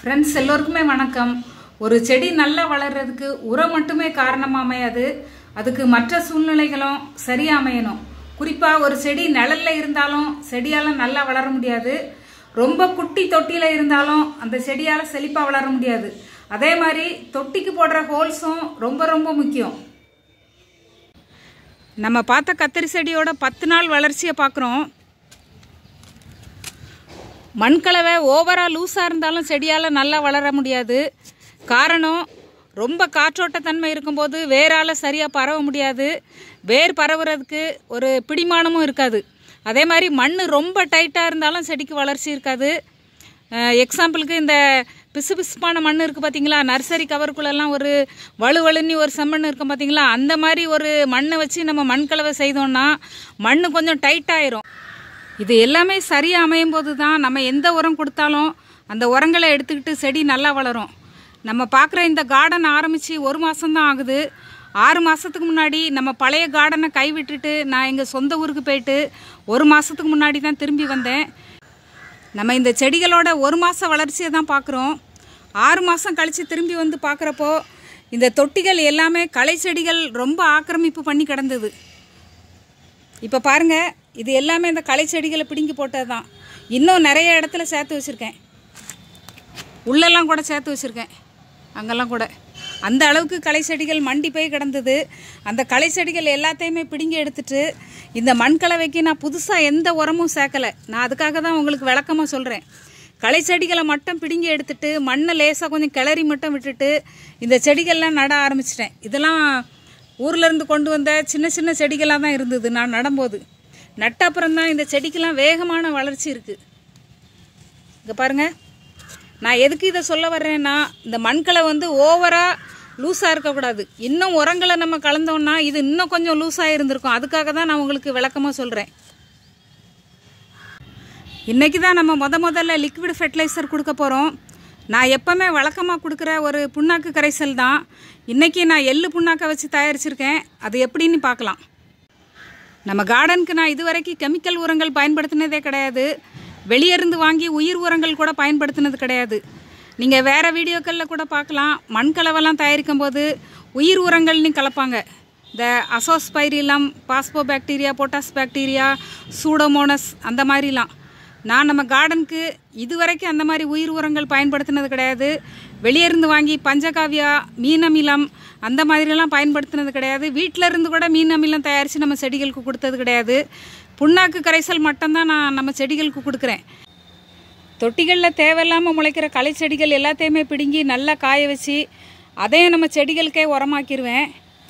friends எல்லோருக்குமே வணக்கம் ஒரு செடி நல்லா வளர்றதுக்கு உரம் மட்டுமே காரணமா அமையாது அதுக்கு மற்ற சூழ்நிலைகளும் சரியா அமையணும் குறிப்பாக ஒரு செடி நிழல்ல இருந்தாலும் செடியால் நல்லா வளர முடியாது ரொம்ப குட்டி தொட்டியில் இருந்தாலும் அந்த செடியால் செழிப்பாக வளர முடியாது அதே மாதிரி தொட்டிக்கு போடுற ஹோல்ஸும் ரொம்ப ரொம்ப முக்கியம் நம்ம பார்த்த கத்திரி செடியோட பத்து நாள் வளர்ச்சியை பார்க்குறோம் மண்கலவை ஓவராக லூஸாக இருந்தாலும் செடியால் நல்லா வளர முடியாது காரணம் ரொம்ப காற்றோட்டத்தன்மை இருக்கும்போது வேரால் சரியாக பரவ முடியாது வேர் பரவுறதுக்கு ஒரு பிடிமானமும் இருக்காது அதே மாதிரி மண் ரொம்ப டைட்டாக இருந்தாலும் செடிக்கு வளர்ச்சி இருக்காது எக்ஸாம்பிளுக்கு இந்த பிசு பிசுப்பான மண் இருக்குது பார்த்தீங்களா நர்சரி கவருக்குள்ளெல்லாம் ஒரு வலுவலுன்னு ஒரு செம்மண் இருக்கும் பார்த்தீங்களா அந்த மாதிரி ஒரு மண்ணை வச்சு நம்ம மண்கலவை செய்தோம்னா மண் கொஞ்சம் டைட் ஆயிரும் இது எல்லாமே சரியாக அமையும் போது தான் நம்ம எந்த உரம் கொடுத்தாலும் அந்த உரங்களை எடுத்துக்கிட்டு செடி நல்லா வளரும் நம்ம பார்க்குற இந்த கார்டன் ஆரம்பித்து ஒரு மாதம்தான் ஆகுது ஆறு மாதத்துக்கு முன்னாடி நம்ம பழைய கார்டனை கைவிட்டுட்டு நான் எங்கள் சொந்த ஊருக்கு போயிட்டு ஒரு மாதத்துக்கு முன்னாடி தான் திரும்பி வந்தேன் நம்ம இந்த செடிகளோட ஒரு மாத வளர்ச்சியை தான் பார்க்குறோம் ஆறு மாதம் கழித்து திரும்பி வந்து பார்க்குறப்போ இந்த தொட்டிகள் எல்லாமே களை செடிகள் ரொம்ப ஆக்கிரமிப்பு பண்ணி கிடந்தது இப்போ பாருங்க இது எல்லாமே இந்த களை செடிகளை பிடுங்கி போட்டது தான் இன்னும் நிறைய இடத்துல சேர்த்து வச்சுருக்கேன் உள்ளெல்லாம் கூட சேர்த்து வச்சுருக்கேன் அங்கெல்லாம் கூட அந்த அளவுக்கு களை செடிகள் மண்டி போய் கிடந்தது அந்த களை செடிகள் எல்லாத்தையுமே பிடுங்கி எடுத்துட்டு இந்த மண்கலவைக்கு நான் புதுசாக எந்த உரமும் சேர்க்கலை நான் அதுக்காக தான் உங்களுக்கு விளக்கமாக சொல்கிறேன் களை செடிகளை மட்டும் பிடுங்கி எடுத்துட்டு மண்ணை லேசாக கொஞ்சம் கிளறி மட்டும் விட்டுட்டு இந்த செடிகள்லாம் நட ஆரம்பிச்சிட்டேன் இதெல்லாம் ஊர்ல இருந்து கொண்டு வந்த சின்ன சின்ன செடிகளாக தான் இருந்தது நான் நடும்போது நட்ட அப்புறம் தான் இந்த செடிக்கெல்லாம் வேகமான வளர்ச்சி இருக்குது இங்கே பாருங்க நான் எதுக்கு இதை சொல்ல வர்றேன்னா இந்த மண்களை வந்து ஓவராக லூஸாக இருக்கக்கூடாது இன்னும் உரங்களை நம்ம கலந்தோம்னா இது இன்னும் கொஞ்சம் லூஸாக இருந்திருக்கும் அதுக்காக தான் நான் உங்களுக்கு விளக்கமாக சொல்கிறேன் இன்றைக்கி தான் நம்ம முத முதல்ல லிக்விட் ஃபெர்டிலைசர் கொடுக்க போகிறோம் நான் எப்போவுமே வழக்கமாக கொடுக்குற ஒரு புண்ணாக்கு கரைசல் தான் இன்றைக்கி நான் எள்ளு புண்ணாக்கை வச்சு தயாரிச்சிருக்கேன் அது எப்படின்னு பார்க்கலாம் நம்ம கார்டனுக்கு நான் இது வரைக்கும் கெமிக்கல் உரங்கள் பயன்படுத்தினதே கிடையாது வெளியே இருந்து வாங்கி உயிர் உரங்கள் கூட பயன்படுத்தினது கிடையாது நீங்கள் வேறு வீடியோக்களில் கூட பார்க்கலாம் மண்கலவெல்லாம் தயாரிக்கும் போது உயிர் உரங்கள்னு கலப்பாங்க இந்த azospirillum phospho bacteria potash bacteria pseudomonas அந்த மாதிரிலாம் நான் நம்ம கார்டனுக்கு இது வரைக்கும் அந்த மாதிரி உயிர் உரங்கள் பயன்படுத்தினது கிடையாது வெளியே இருந்து வாங்கி பஞ்சகாவியா மீன் அமிலம் அந்த மாதிரிலாம் பயன்படுத்தினது கிடையாது வீட்டில் இருந்து கூட மீன் அமிலம் தயாரித்து நம்ம செடிகளுக்கு கொடுத்தது கிடையாது புண்ணாக்கு கரைசல் மட்டும்தான் நான் நம்ம செடிகளுக்கு கொடுக்குறேன் தொட்டிகளில் தேவையில்லாமல் முளைக்கிற களை செடிகள் எல்லாத்தையுமே பிடுங்கி நல்லா காய வச்சு அதையும் நம்ம செடிகளுக்கே உரமாக்கிடுவேன்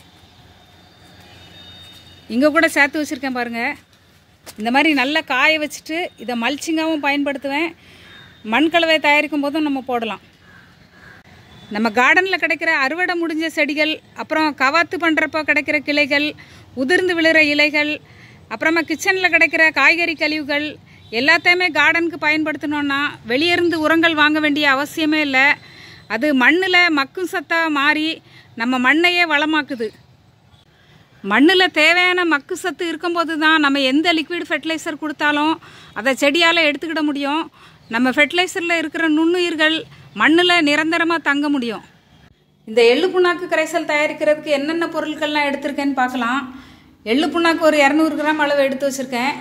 இங்கே கூட சேர்த்து வச்சுருக்கேன் பாருங்கள் இந்த மாதிரி நல்லா காய வச்சுட்டு இதை மல்ச்சிங்காகவும் பயன்படுத்துவேன் மண்கலவை தயாரிக்கும் போதும் நம்ம போடலாம் நம்ம கார்டனில் கிடைக்கிற அறுவடை முடிஞ்ச செடிகள் அப்புறம் கவாத்து பண்ணுறப்போ கிடைக்கிற கிளைகள் உதிர்ந்து விழுற இலைகள் அப்புறமா கிச்சனில் கிடைக்கிற காய்கறி கழிவுகள் எல்லாத்தையுமே கார்டனுக்கு பயன்படுத்தினோன்னா வெளியிருந்து உரங்கள் வாங்க வேண்டிய அவசியமே இல்லை அது மண்ணில் மக்கும் சத்தாக மாறி நம்ம மண்ணையே வளமாக்குது மண்ணில் தேவையான மக்கு சத்து இருக்கும்போது தான் நம்ம எந்த லிக்விட் ஃபெர்டிலைசர் கொடுத்தாலும் அதை செடியால் எடுத்துக்கிட முடியும் நம்ம ஃபெர்டிலைசரில் இருக்கிற நுண்ணுயிர்கள் மண்ணில் நிரந்தரமாக தங்க முடியும் இந்த எள்ளு புண்ணாக்கு கரைசல் தயாரிக்கிறதுக்கு என்னென்ன பொருட்கள்லாம் எடுத்திருக்கேன்னு பார்க்கலாம் எள்ளு புண்ணாக்கு ஒரு இரநூறு கிராம் அளவு எடுத்து வச்சுருக்கேன்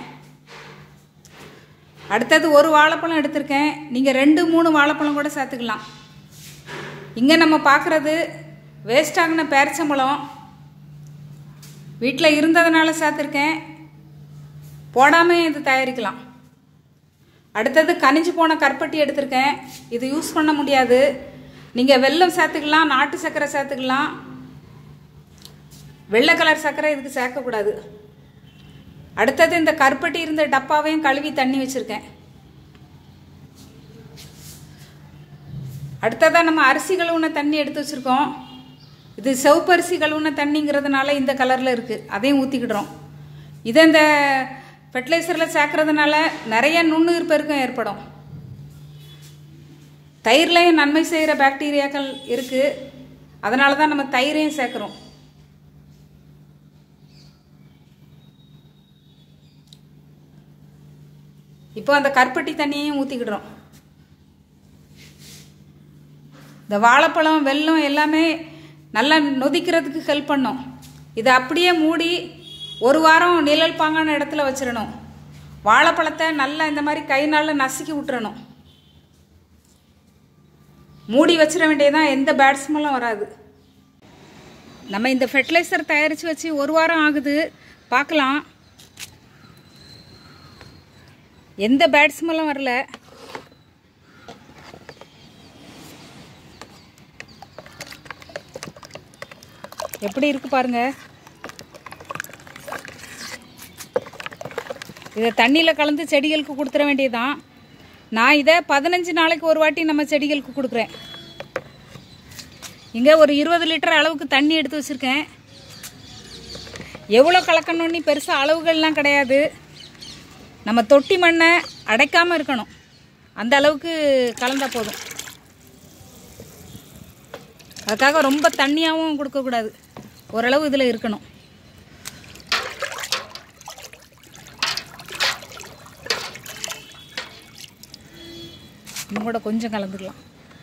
அடுத்தது ஒரு வாழைப்பழம் எடுத்திருக்கேன் நீங்கள் ரெண்டு மூணு வாழைப்பழம் கூட சேர்த்துக்கலாம் இங்கே நம்ம பார்க்குறது வேஸ்ட் ஆகின பேரிச்சம்பழம் வீட்டில் இருந்ததுனால சேர்த்துருக்கேன் போடாமல் இது தயாரிக்கலாம் அடுத்தது கனிஞ்சு போன கருப்பட்டி எடுத்திருக்கேன் இது யூஸ் பண்ண முடியாது நீங்கள் வெல்லம் சேர்த்துக்கலாம் நாட்டு சர்க்கரை சேர்த்துக்கலாம் வெள்ளை கலர் சர்க்கரை இதுக்கு சேர்க்கக்கூடாது அடுத்தது இந்த கருப்பட்டி இருந்த டப்பாவையும் கழுவி தண்ணி வச்சுருக்கேன் அடுத்ததாக நம்ம அரிசி கழுவுன தண்ணி எடுத்து வச்சுருக்கோம் இது செவப்பரிசி கழுவுன தண்ணிங்கிறதுனால இந்த கலரில் இருக்குது அதையும் ஊற்றிக்கிடுறோம் இதை இந்த ஃபெர்டிலைசரில் சேர்க்கறதுனால நிறைய நுண்ணுயிர் பெருக்கம் ஏற்படும் தயிர்லையும் நன்மை செய்கிற பாக்டீரியாக்கள் இருக்குது அதனால தான் நம்ம தயிரையும் சேர்க்குறோம் இப்போ அந்த கருப்பட்டி தண்ணியையும் ஊற்றிக்கிடுறோம் இந்த வாழைப்பழம் வெல்லம் எல்லாமே நல்லா நொதிக்கிறதுக்கு ஹெல்ப் பண்ணும் இதை அப்படியே மூடி ஒரு வாரம் நிழல் பாங்கான இடத்துல வச்சிடணும் வாழைப்பழத்தை நல்லா இந்த மாதிரி கைனால நசுக்கி விட்டுறணும் மூடி வச்சிட வேண்டியதான் எந்த பேட் ஸ்மெல்லும் வராது நம்ம இந்த ஃபெர்டிலைசர் தயாரித்து வச்சு ஒரு வாரம் ஆகுது பார்க்கலாம் எந்த பேட் ஸ்மெல்லும் வரல எப்படி இருக்கு பாருங்க இதை தண்ணியில் கலந்து செடிகளுக்கு கொடுத்துட வேண்டியதுதான் நான் இதை பதினஞ்சு நாளைக்கு ஒரு வாட்டி நம்ம செடிகளுக்கு கொடுக்குறேன் இங்கே ஒரு இருபது லிட்டர் அளவுக்கு தண்ணி எடுத்து வச்சுருக்கேன் எவ்வளோ கலக்கணும்னு பெருசாக அளவுகள்லாம் கிடையாது நம்ம தொட்டி மண்ணை அடைக்காமல் இருக்கணும் அந்த அளவுக்கு கலந்தால் போதும் அதுக்காக ரொம்ப தண்ணியாகவும் கொடுக்கக்கூடாது ஓரளவு இதில் இருக்கணும் இன்னும் கூட கொஞ்சம் கலந்துக்கலாம்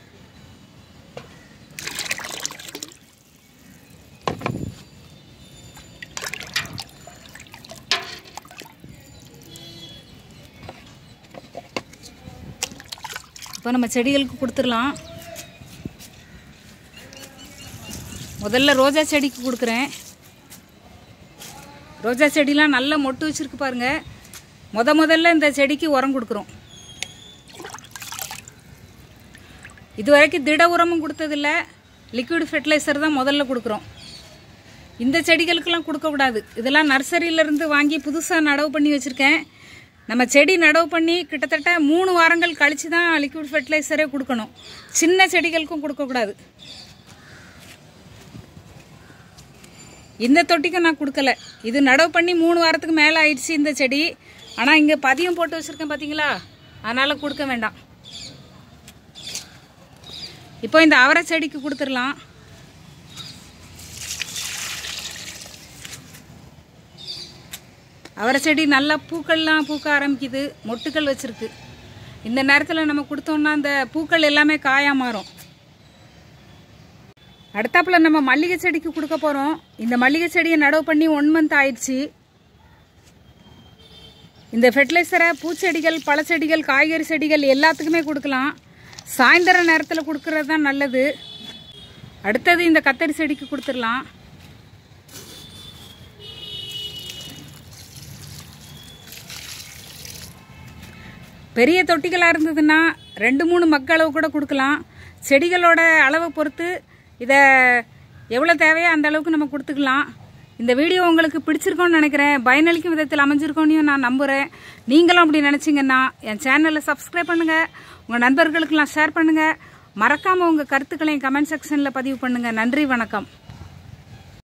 இப்போ நம்ம செடிகளுக்கு கொடுத்துடலாம் முதல்ல ரோஜா செடிக்கு கொடுக்குறேன் ரோஜா செடிலாம் நல்லா மொட்டு வச்சுருக்கு பாருங்க முத முதல்ல இந்த செடிக்கு உரம் கொடுக்குறோம் இது வரைக்கும் திட உரமும் கொடுத்ததில்ல லிக்விட் ஃபெர்டிலைசர் தான் முதல்ல கொடுக்குறோம் இந்த செடிகளுக்கெல்லாம் கொடுக்கக்கூடாது இதெல்லாம் நர்சரியிலேருந்து வாங்கி புதுசாக நடவு பண்ணி வச்சுருக்கேன் நம்ம செடி நடவு பண்ணி கிட்டத்தட்ட மூணு வாரங்கள் கழித்து தான் லிக்விட் ஃபெர்டிலைசரே கொடுக்கணும் சின்ன செடிகளுக்கும் கொடுக்கக்கூடாது இந்த தொட்டிக்கும் நான் கொடுக்கல இது நடவு பண்ணி மூணு வாரத்துக்கு மேலே ஆயிடுச்சு இந்த செடி ஆனால் இங்கே பதியம் போட்டு வச்சுருக்கேன் பார்த்தீங்களா அதனால் கொடுக்க வேண்டாம் இப்போ இந்த அவரை செடிக்கு கொடுத்துடலாம் அவரை செடி நல்லா பூக்கள்லாம் பூக்க ஆரம்பிக்குது மொட்டுக்கள் வச்சுருக்கு இந்த நேரத்தில் நம்ம கொடுத்தோம்னா அந்த பூக்கள் எல்லாமே காயாக மாறும் அடுத்தாப்புல நம்ம மல்லிகை செடிக்கு கொடுக்க போகிறோம் இந்த மல்லிகை செடியை நடவு பண்ணி ஒன் மந்த் ஆயிடுச்சு இந்த ஃபெர்டிலைசரை பூச்செடிகள் பழச்செடிகள் காய்கறி செடிகள் எல்லாத்துக்குமே கொடுக்கலாம் சாயந்தர நேரத்தில் கொடுக்கறது தான் நல்லது அடுத்தது இந்த கத்தரி செடிக்கு கொடுத்துடலாம் பெரிய தொட்டிகளாக இருந்ததுன்னா ரெண்டு மூணு மக்களவு கூட கொடுக்கலாம் செடிகளோட அளவை பொறுத்து இதை எவ்வளோ தேவையோ அந்த அளவுக்கு நம்ம கொடுத்துக்கலாம் இந்த வீடியோ உங்களுக்கு பிடிச்சிருக்கோன்னு நினைக்கிறேன் பயனளிக்கும் விதத்தில் அமைஞ்சிருக்கோன்னு நான் நம்புகிறேன் நீங்களும் அப்படி நினச்சிங்கன்னா என் சேனலை சப்ஸ்கிரைப் பண்ணுங்கள் உங்கள் நண்பர்களுக்கெல்லாம் ஷேர் பண்ணுங்கள் மறக்காமல் உங்கள் கருத்துக்களையும் கமெண்ட் செக்ஷனில் பதிவு பண்ணுங்கள் நன்றி வணக்கம்